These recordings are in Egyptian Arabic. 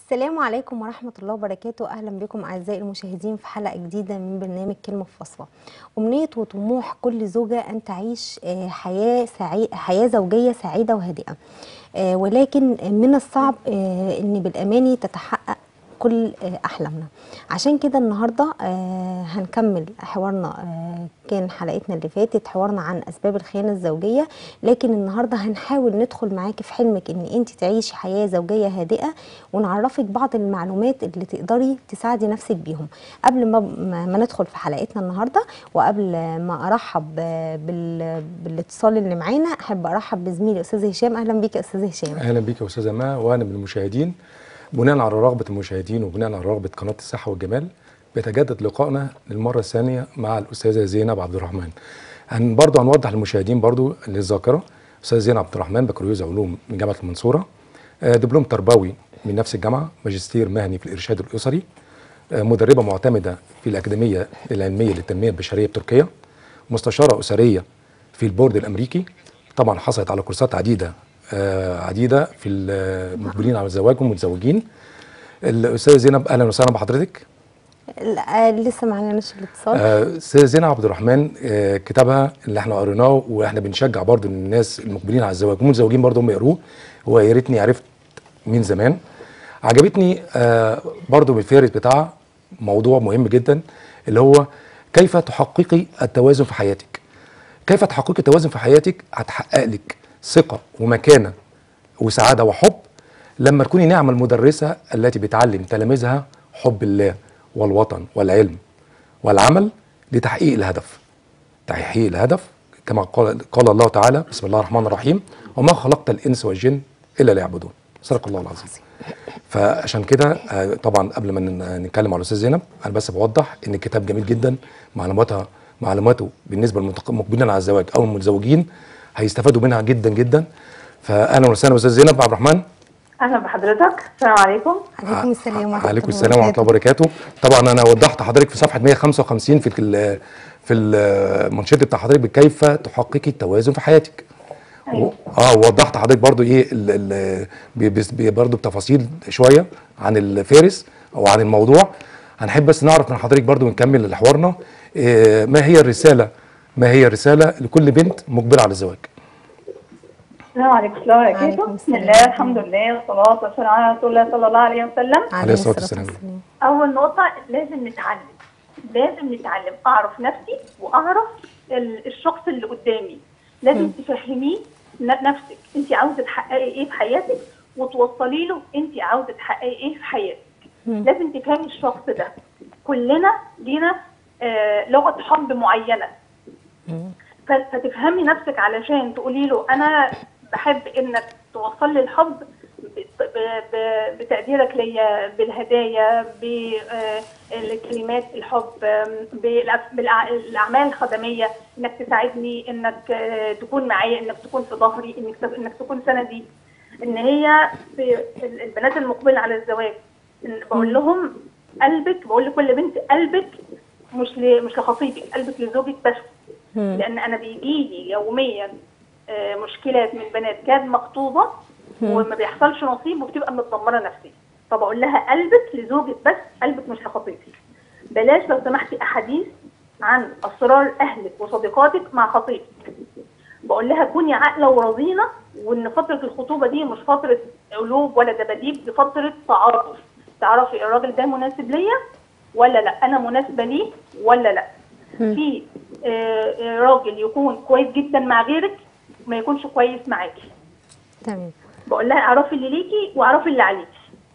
السلام عليكم ورحمة الله وبركاته أهلا بكم أعزائي المشاهدين في حلقة جديدة من برنامج كلمة في فصلة أمنية وطموح كل زوجة أن تعيش آه، حياة سعي... حياة زوجية سعيدة وهادئة آه، ولكن من الصعب آه، أن بالأماني تتحقق كل آه، أحلامنا عشان كده النهاردة آه، هنكمل حوارنا آه، كان حلقتنا اللي فاتت حوارنا عن أسباب الخيانة الزوجية لكن النهاردة هنحاول ندخل معاكي في حلمك ان انت تعيشي حياة زوجية هادئة ونعرفك بعض المعلومات اللي تقدري تساعدي نفسك بيهم قبل ما, ما ما ندخل في حلقتنا النهاردة وقبل ما ارحب بال... بالاتصال اللي معانا احب ارحب بزميلي استاذ هشام اهلا بيك يا استاذ هشام اهلا بيك يا استاذه ما وانا من المشاهدين بناء على رغبه المشاهدين وبناء على رغبه قناه الصحه والجمال بيتجدد لقائنا للمره الثانيه مع الاستاذه زينب عبد الرحمن هن برضه هنوضح للمشاهدين برضه للذاكره استاذه زينب عبد الرحمن بكالوريوس علوم من جامعه المنصوره آه، دبلوم تربوي من نفس الجامعه ماجستير مهني في الارشاد الاسري آه، مدربه معتمده في الاكاديميه العلميه للتنميه البشريه بتركيا مستشاره اسريه في البورد الامريكي طبعا حصلت على كورسات عديده آه، عديده في المقبلين على الزواج والمتزوجين الاستاذه زينب اهلا وسهلا بحضرتك لا، لسه معلناش الاتصال آه، استاذه زينب عبد الرحمن آه، كتابها اللي احنا قريناه واحنا بنشجع برضو الناس المقبلين على الزواج والمتزوجين برضو هم يقروه هو يا ريتني عرفت من زمان عجبتني آه، برضو بالفهرس بتاعها موضوع مهم جدا اللي هو كيف تحققي التوازن في حياتك كيف تحققي التوازن في حياتك هتحقق لك ثقه ومكانه وسعاده وحب لما تكوني نعمه المدرسه التي بتعلم تلاميذها حب الله والوطن والعلم والعمل لتحقيق الهدف تحقيق الهدف كما قال قال الله تعالى بسم الله الرحمن الرحيم وما خلقت الانس والجن الا ليعبدون صدق الله العظيم فعشان كده آه، طبعا قبل ما ن- نتكلم على الاستاذ زينب انا بس بوضح ان الكتاب جميل جدا معلوماتها معلوماته بالنسبه للمقبلين على الزواج او المتزوجين هيستفادوا منها جدا جدا فاهلا وسهلا استاذ زينب عبد الرحمن اهلا بحضرتك السلام عليكم عليكم السلام ورحمة عليكم الله السلام ورحمه الله وبركاته طبعا انا وضحت حضرتك في صفحه 155 في ال في المنشط بتاع حضرتك كيف تحققي التوازن في حياتك و- اه وضحت حضرتك برضو ايه ال ال بي- بس- بي- برضو بتفاصيل شويه عن الفارس او عن الموضوع هنحب بس نعرف من حضرتك برضو ونكمل حوارنا إيه ما هي الرساله ما هي الرساله لكل بنت مقبله على الزواج السلام عليكم ورحمه الله وعليكم وبركاته بسم السلام. الله الحمد لله والصلاه والسلام على رسول الله صلى الله عليه وسلم عليه الصلاة والسلام. اول نقطه لازم نتعلم لازم نتعلم اعرف نفسي واعرف ال- الشخص اللي قدامي لازم تفهميه ن- نفسك انت عاوزه تحققي ايه في حياتك وتوصلي له انت عاوزه تحققي ايه في حياتك لازم تفهمي الشخص ده كلنا لينا آه لغه حب معينه ف- فتفهمي نفسك علشان تقولي له انا بحب انك توصل لي الحب ب- ب- ب- بتقديرك ليا بالهدايا بالكلمات الحب آم، بالأف- بالأع- بالاعمال الخدميه انك تساعدني انك آه، تكون معايا انك تكون في ظهري انك ت- انك تكون سندي ان هي في ال- البنات المقبله على الزواج إن بقول لهم قلبك بقول لكل بنت قلبك مش ل- مش لخطيبك قلبك لزوجك بس لان انا بيجي لي يوميا آه، مشكلات من بنات كانت مخطوبه وما بيحصلش نصيب وبتبقى متدمره نفسيا فبقول لها قلبك لزوجك بس قلبك مش لخطيبك بلاش لو سمحتي احاديث عن اسرار اهلك وصديقاتك مع خطيبك بقول لها كوني عاقله ورزينه وان فتره الخطوبه دي مش فتره قلوب ولا دباديب دي فتره تعارف تعرفي الراجل ده مناسب ليا ولا لا انا مناسبه ليه ولا لا في آه، آه، راجل يكون كويس جدا مع غيرك ما يكونش كويس معاكي تمام بقول لها اعرفي اللي ليكي واعرفي اللي عليكي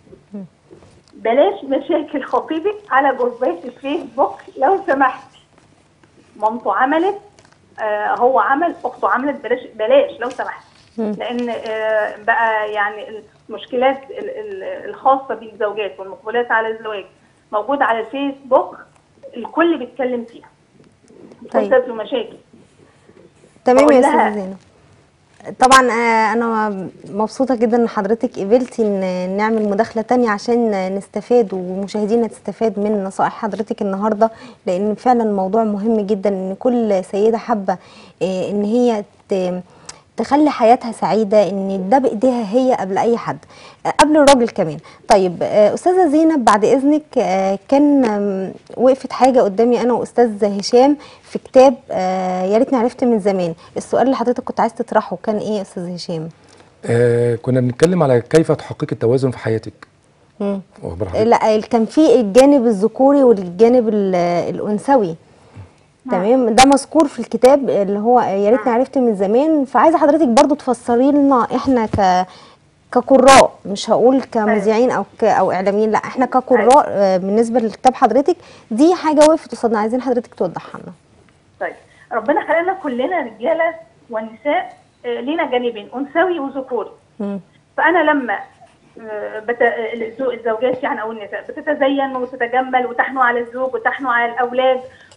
بلاش مشاكل خطيبك على جروبات الفيسبوك لو سمحتي مامته عملت آه هو عمل اخته عملت بلاش بلاش لو سمحتي لان آه بقى يعني المشكلات ال- ال- الخاصه بالزوجات والمقبلات على الزواج موجوده على الفيسبوك الكل بيتكلم فيها طيب. بتسبب له مشاكل تمام يا بقول لها- استاذه زينب طبعا آه، انا مبسوطه جدا ان حضرتك قبلتي ان نعمل مداخله تانية عشان نستفاد ومشاهدينا تستفاد من نصائح حضرتك النهارده لان فعلا الموضوع مهم جدا ان كل سيده حابه آه، ان هي ت- تخلي حياتها سعيده ان ده بايديها هي قبل اي حد آه، قبل الراجل كمان طيب آه، استاذه زينب بعد اذنك آه، كان آم، وقفت حاجه قدامي انا واستاذ هشام في كتاب آه، يا ريتني عرفت من زمان السؤال اللي حضرتك كنت عايز تطرحه كان ايه يا استاذ هشام آه كنا بنتكلم على كيف تحققي التوازن في حياتك مم. واخبار حضرتك؟ لا كان في الجانب الذكوري والجانب ال- الانثوي تمام ده مذكور في الكتاب اللي هو يا ريتني عرفت من زمان فعايزه حضرتك برضو تفسري لنا احنا ك كقراء مش هقول كمذيعين او ك او اعلاميين لا احنا كقراء آه، بالنسبه لكتاب حضرتك دي حاجه وقفت قصادنا عايزين حضرتك توضحها لنا طيب ربنا خلقنا كلنا رجاله ونساء آه، لينا جانبين انثوي وذكوري مم. فانا لما آه، بت... آه، الزو- الزوجات يعني او النساء بتتزين وتتجمل وتحنو على الزوج وتحنو على الاولاد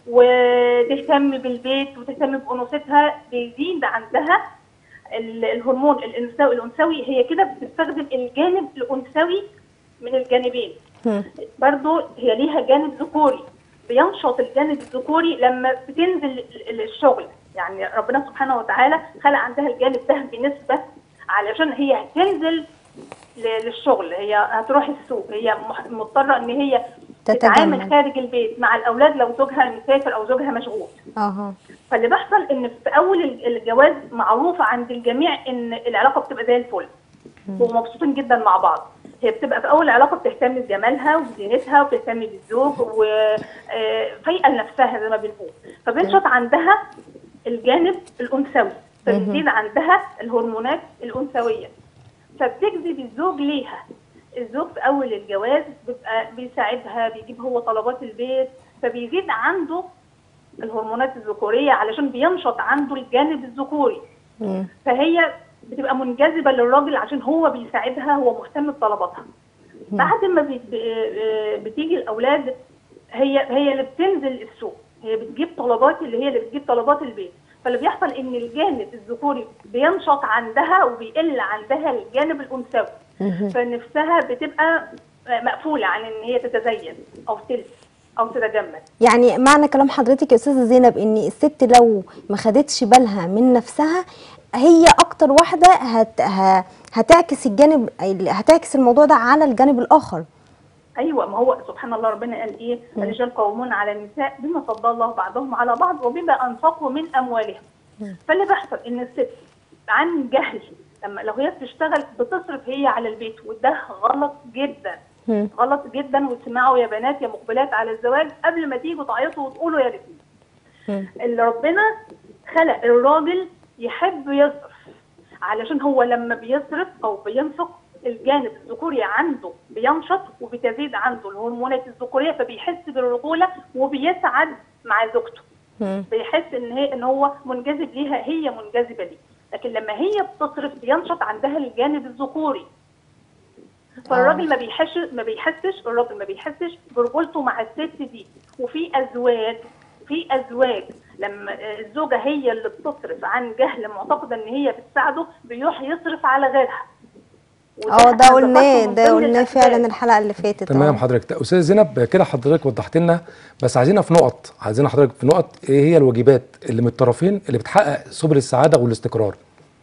وتهتم بالبيت وتهتم بانوثتها بيزيد عندها ال- الهرمون الانثوي الانثوي هي كده بتستخدم الجانب الانثوي من الجانبين مم. برضو هي ليها جانب ذكوري بينشط الجانب الذكوري لما بتنزل ال- ال- الشغل يعني ربنا سبحانه وتعالى خلق عندها الجانب ده بنسبة علشان هي هتنزل ل- للشغل هي هتروح السوق هي مح- مضطرة ان هي تتجمل. تتعامل خارج البيت مع الاولاد لو زوجها مسافر او زوجها مشغول اها فاللي بيحصل ان في اول ال- الجواز معروف عند الجميع ان العلاقه بتبقى زي الفل ومبسوطين جدا مع بعض هي بتبقى في اول علاقه بتهتم بجمالها وبزينتها وبتهتم بالزوج وفايقه لنفسها زي ما بنقول فبينشط عندها الجانب الانثوي فبتزيد عندها الهرمونات الانثويه فبتجذب الزوج ليها الزوج في اول الجواز بيبقى بيساعدها بيجيب هو طلبات البيت فبيزيد عنده الهرمونات الذكوريه علشان بينشط عنده الجانب الذكوري مم. فهي بتبقى منجذبه للراجل عشان هو بيساعدها هو مهتم بطلباتها بعد ما بي- ب- بتيجي الاولاد هي هي اللي بتنزل السوق هي بتجيب طلبات اللي هي اللي بتجيب طلبات البيت فاللي بيحصل ان الجانب الذكوري بينشط عندها وبيقل عندها الجانب الانثوي فنفسها بتبقى مقفوله عن ان هي تتزين او تلبس او تتجمل يعني معنى كلام حضرتك يا استاذه زينب ان الست لو ما خدتش بالها من نفسها هي اكتر واحده هت ه- هتعكس الجانب هتعكس الموضوع ده على الجانب الاخر ايوه ما هو سبحان الله ربنا قال ايه الرجال قوامون على النساء بما فضل الله بعضهم على بعض وبما انفقوا من اموالهم فاللي بيحصل ان الست عن جهل لما لو هي بتشتغل بتصرف هي على البيت وده غلط جدا مم. غلط جدا واسمعوا يا بنات يا مقبلات على الزواج قبل ما تيجوا تعيطوا وتقولوا يا ريتني مم. اللي ربنا خلق الراجل يحب يصرف علشان هو لما بيصرف او بينفق الجانب الذكوري عنده بينشط وبتزيد عنده الهرمونات الذكوريه فبيحس بالرجوله وبيسعد مع زوجته مم. بيحس ان هي ان هو منجذب ليها هي منجذبه ليه لكن لما هي بتصرف بينشط عندها الجانب الذكوري فالراجل ما بيحسش ما بيحسش الراجل ما بيحسش برجولته مع الست دي وفي ازواج في ازواج لما آه، الزوجه هي اللي بتصرف عن جهل معتقده ان هي بتساعده بيروح يصرف على غيرها وده اه ده أنا قلناه ذكرته من ده ضمن قلناه الأسباب. فعلا الحلقه اللي فاتت تمام آه. حضرتك استاذ زينب كده حضرتك وضحت لنا بس عايزينها في نقط عايزين حضرتك في نقط ايه هي الواجبات اللي من الطرفين اللي بتحقق سبل السعاده والاستقرار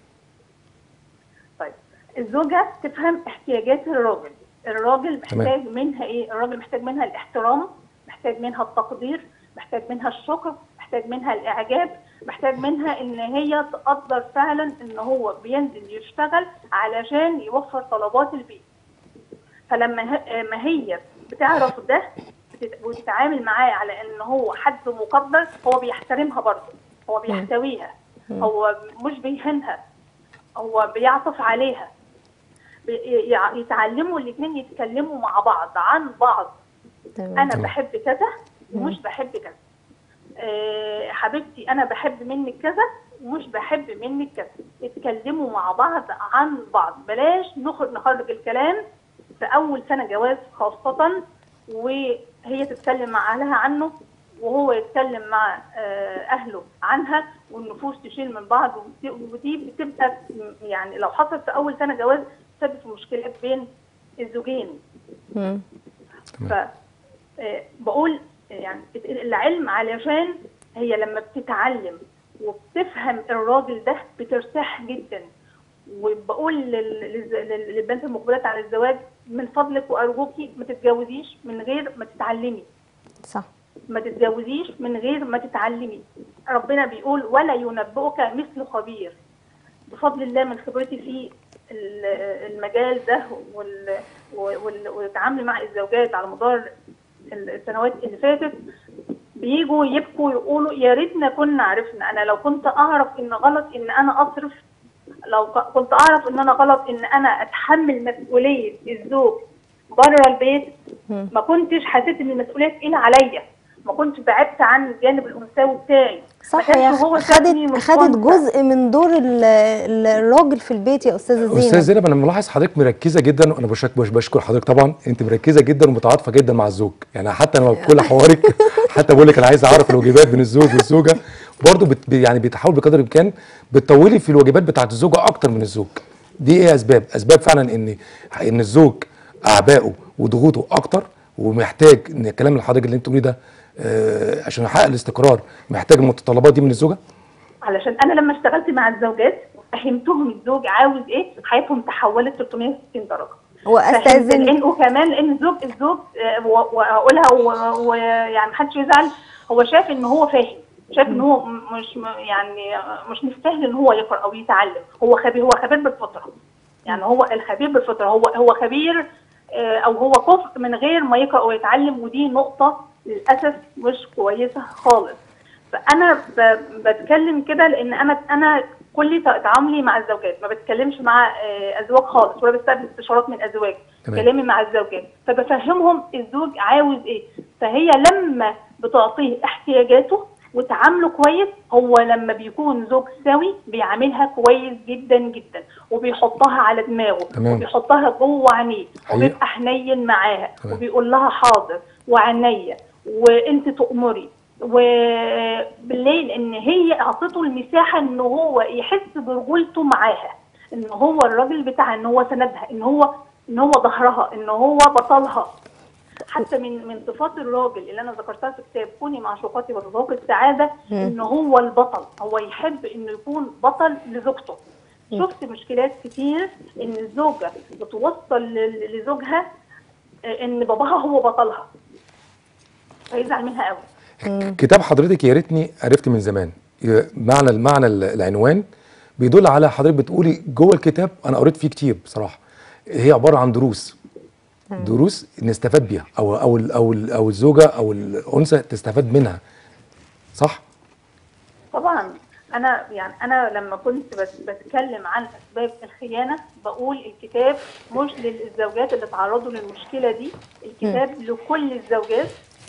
طيب الزوجة تفهم احتياجات الراجل الراجل تمام. محتاج منها ايه الراجل محتاج منها الاحترام محتاج منها التقدير محتاج منها الشكر محتاج منها الاعجاب محتاج منها ان هي تقدر فعلا ان هو بينزل يشتغل علشان يوفر طلبات البيت فلما ه- ما هي بتعرف ده بتت- وتتعامل معاه على ان هو حد مقدر هو بيحترمها برضه هو بيحتويها هو مش بيهينها هو بيعطف عليها بي- يع- يتعلموا الاثنين يتكلموا مع بعض عن بعض تمام. انا تمام. بحب كذا ومش بحب كذا آه، حبيبتي انا بحب منك كذا ومش بحب منك كذا اتكلموا مع بعض عن بعض بلاش نخرج نخرج الكلام في اول سنه جواز خاصه وهي تتكلم مع اهلها عنه وهو يتكلم مع آه، اهله عنها والنفوس تشيل من بعض ودي- ودي بتبقى يعني لو حصلت في اول سنه جواز تسبب في مشكلات بين الزوجين مم. ف آه، بقول يعني العلم علشان هي لما بتتعلم وبتفهم الراجل ده بترتاح جدا وبقول لل- للز- لل- للبنات المقبلات على الزواج من فضلك وارجوكي ما تتجوزيش من غير ما تتعلمي صح ما تتجوزيش من غير ما تتعلمي ربنا بيقول ولا ينبئك مثل خبير بفضل الله من خبرتي في ال- المجال ده وال- وال- والتعامل مع الزوجات على مدار السنوات اللي فاتت بيجوا يبكوا يقولوا يا ريتنا كنا عرفنا انا لو كنت اعرف ان غلط ان انا اصرف لو ك- كنت اعرف ان انا غلط ان انا اتحمل مسؤوليه الزوج بره البيت مم. ما كنتش حسيت ان المسؤوليه تقيله عليا ما كنتش بعدت عن الجانب الانثوي بتاعي ما صح كانش يا هو أخ- شافني خدت مش خدت أنثى. جزء من دور ال- ال- الراجل في البيت يا استاذه زينب استاذ زينب انا ملاحظ حضرتك مركزه جدا وانا بشك بش بشكر حضرتك طبعا انت مركزه جدا ومتعاطفه جدا مع الزوج يعني حتى انا كل حوارك حتى بقول لك انا عايز اعرف الواجبات بين الزوج والزوجه برضه بت يعني بتحاول بقدر الامكان بتطولي في الواجبات بتاعت الزوجه اكتر من الزوج دي ايه اسباب اسباب فعلا ان ان الزوج اعبائه وضغوطه اكتر ومحتاج ان الكلام اللي حضرتك اللي انت بتقوليه ده آه عشان يحقق الاستقرار محتاج المتطلبات دي من الزوجه علشان انا لما اشتغلت مع الزوجات فهمتهم الزوج عاوز ايه حياتهم تحولت 360 درجه واستاذن لان وكمان لان الزوج الزوج آه، و- وهقولها و- ويعني محدش يزعل هو شايف ان هو فاهم شايف ان هو م- مش م- يعني آه، مش مستاهل ان هو يقرا او يتعلم هو خبير هو خبير بالفطره يعني هو الخبير بالفطره هو هو خبير آه، او هو كفء من غير ما يقرا او يتعلم ودي نقطه للاسف مش كويسه خالص فانا ب- بتكلم كده لان انا انا كل ت- تعاملي مع الزوجات ما بتكلمش مع آه، ازواج خالص ولا بستقبل استشارات من ازواج تمام. كلامي مع الزوجات فبفهمهم الزوج عاوز ايه فهي لما بتعطيه احتياجاته وتعامله كويس هو لما بيكون زوج سوي بيعاملها كويس جدا جدا وبيحطها على دماغه تمام. وبيحطها جوه عينيه حقيقة. وبيبقى حنين معاها تمام. وبيقول لها حاضر وعينيا وانت تؤمري وبالليل ان هي اعطته المساحه ان هو يحس برجولته معاها ان هو الراجل بتاعها ان هو سندها ان هو ان هو ظهرها ان هو بطلها حتى من من صفات الراجل اللي انا ذكرتها في كتاب كوني مع شوقاتي وتذوق السعاده ان هو البطل هو يحب انه يكون بطل لزوجته شفت مشكلات كتير ان الزوجه بتوصل ل- لزوجها آه، ان باباها هو بطلها فيزعل منها قوي كتاب حضرتك يا ريتني عرفت من زمان ي- معنى المعنى ال- العنوان بيدل على حضرتك بتقولي جوه الكتاب انا قريت فيه كتير بصراحه هي عباره عن دروس دروس نستفاد بيها او او ال- او ال- او الزوجه او الانثى تستفاد منها صح طبعا انا يعني انا لما كنت بت- بتكلم عن اسباب الخيانه بقول الكتاب مش للزوجات اللي تعرضوا للمشكله دي الكتاب لكل الزوجات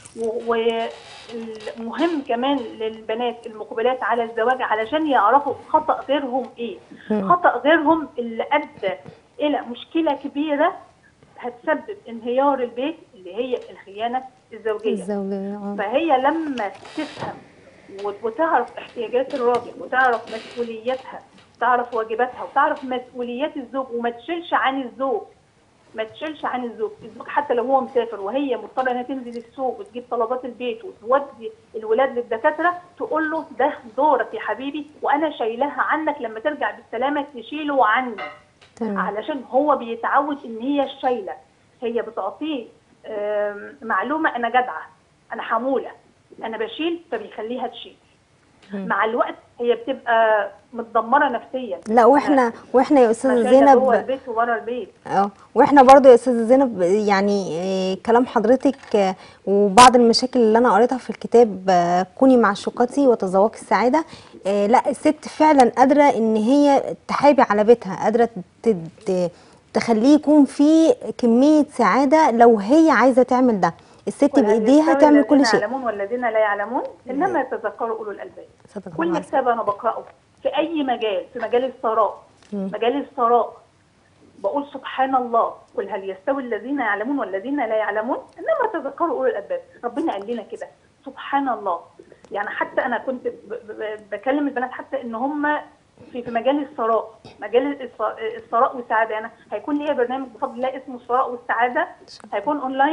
ومهم كمان للبنات المقبلات على الزواج علشان يعرفوا خطا غيرهم ايه خطا غيرهم اللي ادى الى مشكله كبيره هتسبب انهيار البيت اللي هي الخيانه الزوجيه الزوجيه اه فهي لما تفهم وت- وتعرف احتياجات الراجل وتعرف مسؤولياتها تعرف واجباتها وتعرف مسؤوليات الزوج وما تشيلش عن الزوج ما تشيلش عن الزوج الزوج حتى لو هو مسافر وهي مضطره انها تنزل السوق وتجيب طلبات البيت وتودي الولاد للدكاتره تقول له ده دورك يا حبيبي وانا شايلها عنك لما ترجع بالسلامه تشيله عني تمام علشان هو بيتعود ان هي الشايله هي بتعطيه آم، معلومه انا جدعه انا حموله انا بشيل فبيخليها تشيل مع الوقت هي بتبقى متدمره نفسيا لا واحنا واحنا يا استاذه أنا شايلة جوه زينب البيت وبره البيت اه واحنا برضو يا استاذه زينب يعني آه، كلام حضرتك آه، وبعض المشاكل اللي انا قريتها في الكتاب آه، كوني مع شقتي وتذوقي السعاده آه، لا الست فعلا قادره ان هي تحابي على بيتها قادره ت- ت- تخليه يكون في كميه سعاده لو هي عايزه تعمل ده الست وهل بايديها يستوي تعمل كل الذين شيء يعلمون والذين لا يعلمون انما يتذكروا اولو الالباب صدق الله كل العظيم. كتاب انا بقراه في اي مجال في مجال الثراء مجال الثراء بقول سبحان الله قل هل يستوي الذين يعلمون والذين لا يعلمون انما تذكروا اولو الالباب ربنا قال لنا كده سبحان الله يعني حتى انا كنت ب- ب- بكلم البنات حتى ان هم في في مجال الثراء مجال الث- الثراء والسعاده انا هيكون ليا برنامج بفضل الله اسمه الثراء والسعاده هيكون اونلاين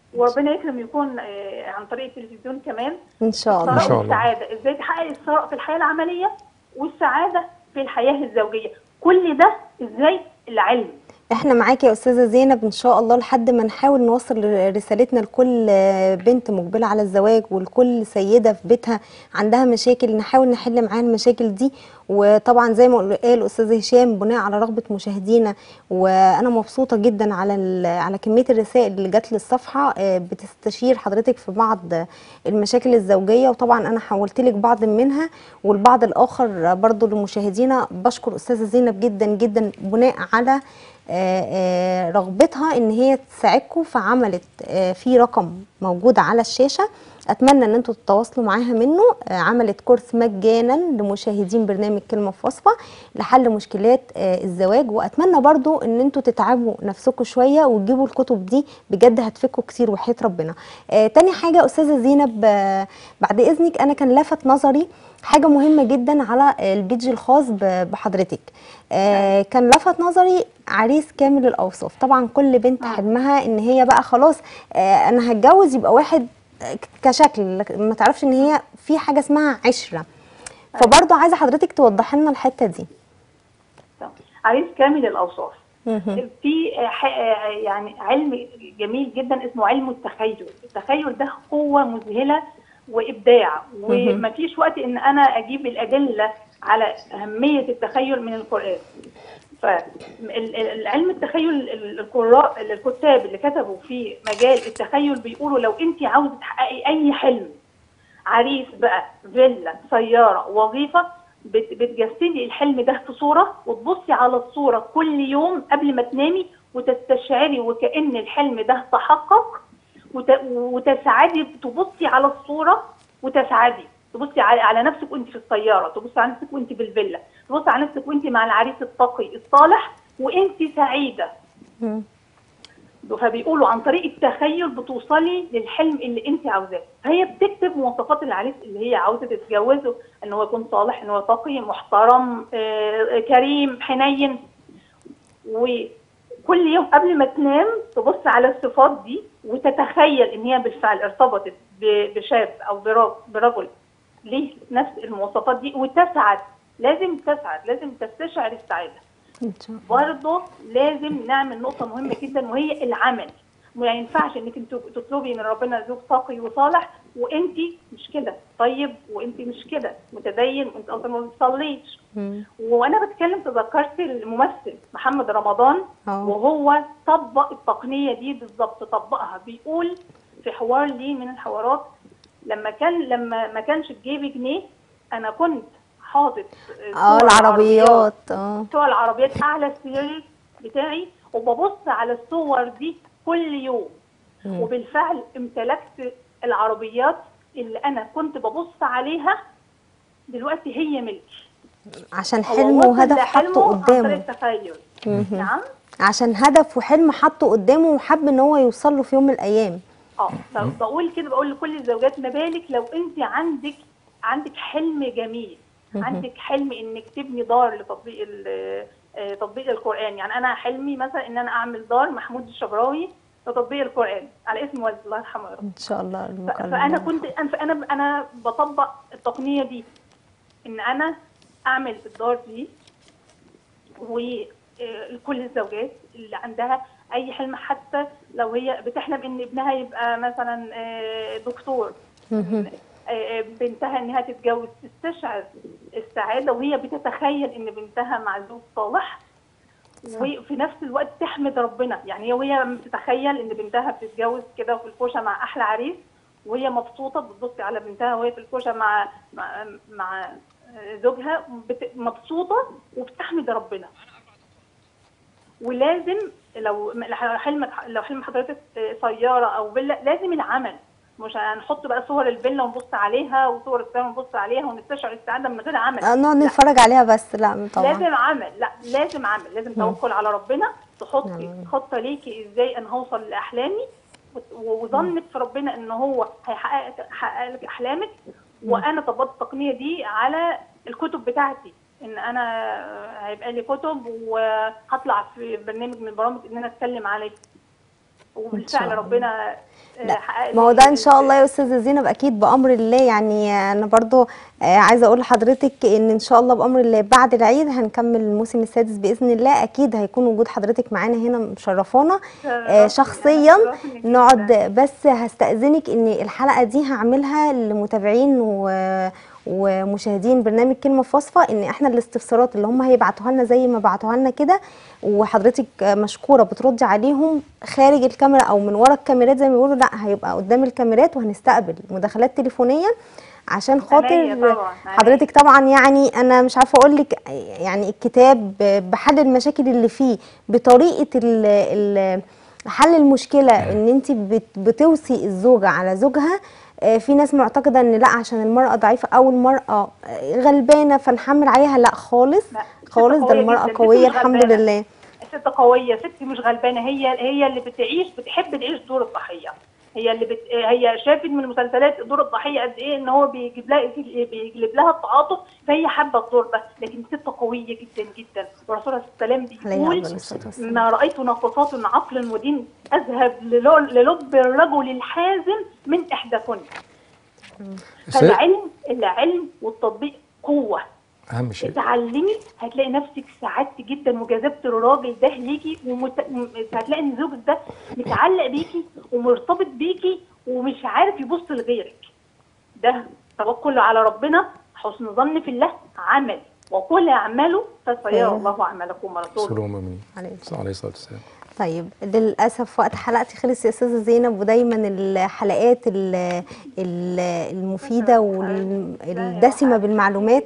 وربنا يكرم يكون آه، عن طريق التلفزيون كمان ان شاء الله إن شاء الثراء الله. والسعاده ازاي تحقق الثراء في الحياه العمليه والسعاده في الحياه الزوجيه كل ده ازاي العلم احنا معاكي يا استاذه زينب ان شاء الله لحد ما نحاول نوصل رسالتنا لكل بنت مقبله على الزواج ولكل سيده في بيتها عندها مشاكل نحاول نحل معاها المشاكل دي وطبعا زي ما قال الاستاذ هشام بناء على رغبه مشاهدينا وانا مبسوطه جدا على ال- على كميه الرسائل اللي جات للصفحه آه، بتستشير حضرتك في بعض المشاكل الزوجيه وطبعا انا حولت لك بعض منها والبعض الاخر برضو لمشاهدينا بشكر استاذه زينب جدا جدا بناء على آه، آه، رغبتها ان هي تساعدكم فعملت آه، في رقم موجود على الشاشه اتمنى ان انتوا تتواصلوا معاها منه آه، عملت كورس مجانا لمشاهدين برنامج كلمه في وصفه لحل مشكلات آه، الزواج واتمنى برضو ان انتوا تتعبوا نفسكم شويه وتجيبوا الكتب دي بجد هتفكوا كتير وحياه ربنا آه، تاني حاجه استاذه زينب آه، بعد اذنك انا كان لفت نظري حاجه مهمه جدا على البيج الخاص ب- بحضرتك آه كان لفت نظري عريس كامل الاوصاف طبعا كل بنت آه. حلمها ان هي بقى خلاص آه انا هتجوز يبقى واحد آه، كشكل لكن ما تعرفش ان هي في حاجه اسمها عشره فبرضه عايزه حضرتك توضحي لنا الحته دي طب، عريس كامل الاوصاف مهم. في آه، ح- آه، يعني علم جميل جدا اسمه علم التخيل التخيل ده قوة مذهلة وإبداع وما فيش وقت إن أنا أجيب الأدلة على أهمية التخيل من القرآن فالعلم التخيل ال- القراء الكتاب اللي كتبوا في مجال التخيل بيقولوا لو انت عاوزه تحققي اي حلم عريس بقى فيلا سياره وظيفه بت- بتجسدي الحلم ده في صوره وتبصي على الصوره كل يوم قبل ما تنامي وتستشعري وكأن الحلم ده تحقق وت- وتسعدي تبصي على الصوره وتسعدي تبصي على على نفسك وانت في السياره تبصي على نفسك وانت في الفيلا تبصي على نفسك وانت مع العريس التقي الصالح وانت سعيده مم. فبيقولوا عن طريق التخيل بتوصلي للحلم اللي انت عاوزاه فهي بتكتب مواصفات العريس اللي هي عاوزه تتجوزه ان هو يكون صالح ان هو تقي محترم آه، كريم حنين وكل يوم قبل ما تنام تبص على الصفات دي وتتخيل ان هي بالفعل ارتبطت ب- بشاب او برا- برجل ليه نفس المواصفات دي وتسعد لازم تسعد لازم تستشعر السعاده ان شاء الله برضه لازم نعمل نقطة مهمة جدا وهي العمل ما ينفعش انك انت تطلبي من ربنا زوج تقي وصالح وانت مش كده طيب وانت مش كده متدين وانت اصلا ما بتصليش مم. وانا بتكلم تذكرت الممثل محمد رمضان اه وهو طبق التقنيه دي بالظبط طبقها بيقول في حوار ليه من الحوارات لما كان لما ما كانش في جيبي جنيه انا كنت حاطط اه صور العربيات اه صور العربيات اعلى السرير بتاعي وببص على الصور دي كل يوم مم. وبالفعل امتلكت العربيات اللي انا كنت ببص عليها دلوقتي هي ملكي عشان هو حلم وصل وهدف لحلمه حطه عن طريق قدامه التخيل مهم. نعم عشان هدف وحلم حطه قدامه وحب ان هو يوصل له في يوم من الايام اه فبقول كده بقول لكل الزوجات ما بالك لو انت عندك عندك حلم جميل مهم. عندك حلم انك تبني دار لتطبيق ال- آه، تطبيق القران يعني انا حلمي مثلا ان انا اعمل دار محمود الشبراوي لتطبيق القران على اسم والد الله يرحمه يا رب ان شاء الله ف- المكالمة فانا كنت أنا- فانا انا بطبق التقنيه دي ان انا اعمل الدار دي ولكل الزوجات اللي عندها اي حلم حتى لو هي بتحلم ان ابنها يبقى مثلا آه، دكتور مهم. آه، بنتها انها تتجوز تستشعر السعاده وهي بتتخيل ان بنتها مع زوج صالح وفي نفس الوقت تحمد ربنا يعني هي وهي بتتخيل ان بنتها بتتجوز كده في الكوشه مع احلى عريس وهي مبسوطه بتبص على بنتها وهي في الكوشه مع مع, مع زوجها بت- مبسوطه وبتحمد ربنا ولازم لو حلمك لو حلم حضرتك سياره او فيلا لازم العمل مش هنحط بقى صور الفيلا ونبص عليها وصور السياره ونبص عليها ونستشعر السعاده من غير عمل آه، نقعد لا. نتفرج عليها بس لا طبعا لازم عمل لا لازم عمل لازم توكل على ربنا تحطي نعم. خطه ليكي ازاي انا هوصل لاحلامي وت- وظنك في ربنا ان هو هيحقق هيحقق لك احلامك وانا طبقت التقنيه دي على الكتب بتاعتي ان انا هيبقى لي كتب وهطلع في برنامج من البرامج ان انا اتكلم عليه إن شاء وبالفعل الله. ربنا آه، لا حقق ما هو لي ده ان شاء ال- الله يا استاذه زينب اكيد بامر الله يعني انا برضو آه، عايزه اقول لحضرتك ان ان شاء الله بامر الله بعد العيد هنكمل الموسم السادس باذن الله اكيد هيكون وجود حضرتك معانا هنا مشرفانا آه، شرفتني، شخصيا أنا شرفتني جداً. نقعد بس هستاذنك ان الحلقه دي هعملها لمتابعين و ومشاهدين برنامج كلمه فاصفه ان احنا الاستفسارات اللي هم هيبعتوها لنا زي ما بعتوها لنا كده وحضرتك مشكوره بتردي عليهم خارج الكاميرا او من ورا الكاميرات زي ما بيقولوا لا هيبقى قدام الكاميرات وهنستقبل مداخلات تليفونيه عشان خاطر عينيا طبعاً، عينيا. حضرتك طبعا يعني انا مش عارفه اقول لك يعني الكتاب بحل المشاكل اللي فيه بطريقه ال ال حل المشكله ان انت بت- بتوصي الزوجه على زوجها آه، في ناس معتقده ان لا عشان المراه ضعيفه او المراه آه، غلبانه فنحمل عليها لا خالص لا، الست خالص ده قوية المراه جداً، الست قويه مش الحمد غلبانة. لله ست قويه ست مش غلبانه هي هي اللي بتعيش بتحب تعيش دور الضحيه هي اللي بت... هي شافت من المسلسلات دور الضحيه قد ايه ان هو بيجيب لها بيجلب لها التعاطف فهي حابه الدور ده لكن ست قويه جدا جدا والرسول عليه السلام عليه بيقول أفضل الصلاة والسلام. ما رايت ناقصات عقل ودين اذهب للو- للب الرجل الحازم من احداكن فالعلم العلم والتطبيق قوه اهم شيء اتعلمي هتلاقي نفسك سعدت جدا وجذبت الراجل ده ليكي ومت... م- هتلاقي ان زوجك ده متعلق بيكي ومرتبط بيكي ومش عارف يبص لغيرك ده توكل على ربنا حسن ظن في الله عمل وكل اعماله فسيرى أيوة. الله اعمالكم ورسوله رسول المؤمنين عليه صلى الله عليه والسلام طيب للاسف وقت حلقتي خلص يا استاذه زينب ودايما الحلقات ال- ال- المفيده والدسمه بالمعلومات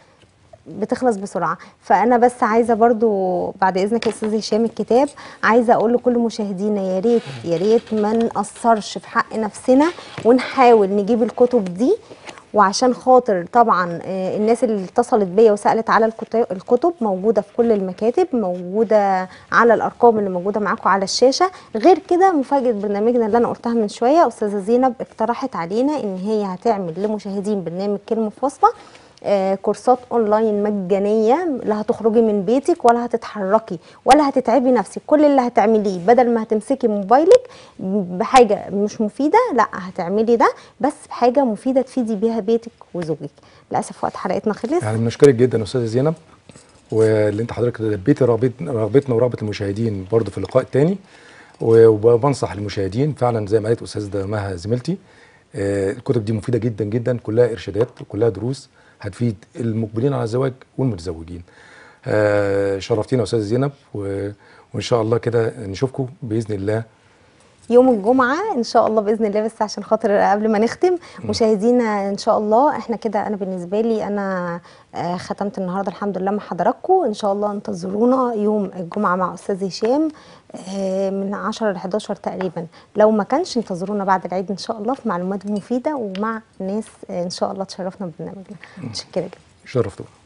بتخلص بسرعه فانا بس عايزه برضو بعد اذنك يا استاذ هشام الكتاب عايزه اقول لكل مشاهدينا يا ريت يا ريت ما نقصرش في حق نفسنا ونحاول نجيب الكتب دي وعشان خاطر طبعا آه، الناس اللي اتصلت بيا وسالت على الكت- الكتب موجوده في كل المكاتب موجوده على الارقام اللي موجوده معاكم على الشاشه غير كده مفاجاه برنامجنا اللي انا قلتها من شويه استاذه زينب اقترحت علينا ان هي هتعمل لمشاهدين برنامج كلمه فاصله آه، كورسات اونلاين مجانيه لا هتخرجي من بيتك ولا هتتحركي ولا هتتعبي نفسك كل اللي هتعمليه بدل ما هتمسكي موبايلك بحاجه مش مفيده لا هتعملي ده بس بحاجه مفيده تفيدي بيها بيتك وزوجك للاسف وقت حلقتنا خلص يعني بنشكرك جدا استاذه زينب واللي انت حضرتك لبيتي رغبت- رغبتنا ورغبه المشاهدين برضو في اللقاء الثاني وبنصح المشاهدين فعلا زي ما قالت استاذه مها زميلتي آه، الكتب دي مفيده جدا جدا كلها ارشادات وكلها دروس هتفيد المقبلين على الزواج والمتزوجين آه، شرفتينا يا استاذه زينب و- وان شاء الله كده نشوفكم باذن الله يوم الجمعة إن شاء الله بإذن الله بس عشان خاطر قبل ما نختم مشاهدينا إن شاء الله إحنا كده أنا بالنسبة لي أنا آه، ختمت النهاردة الحمد لله مع حضراتكم إن شاء الله انتظرونا يوم الجمعة مع أستاذ هشام آه، من 10 ل 11 تقريبا لو ما كانش انتظرونا بعد العيد إن شاء الله في معلومات مفيدة ومع ناس آه، إن شاء الله تشرفنا ببرنامجنا متشكرة جدا شرفتونا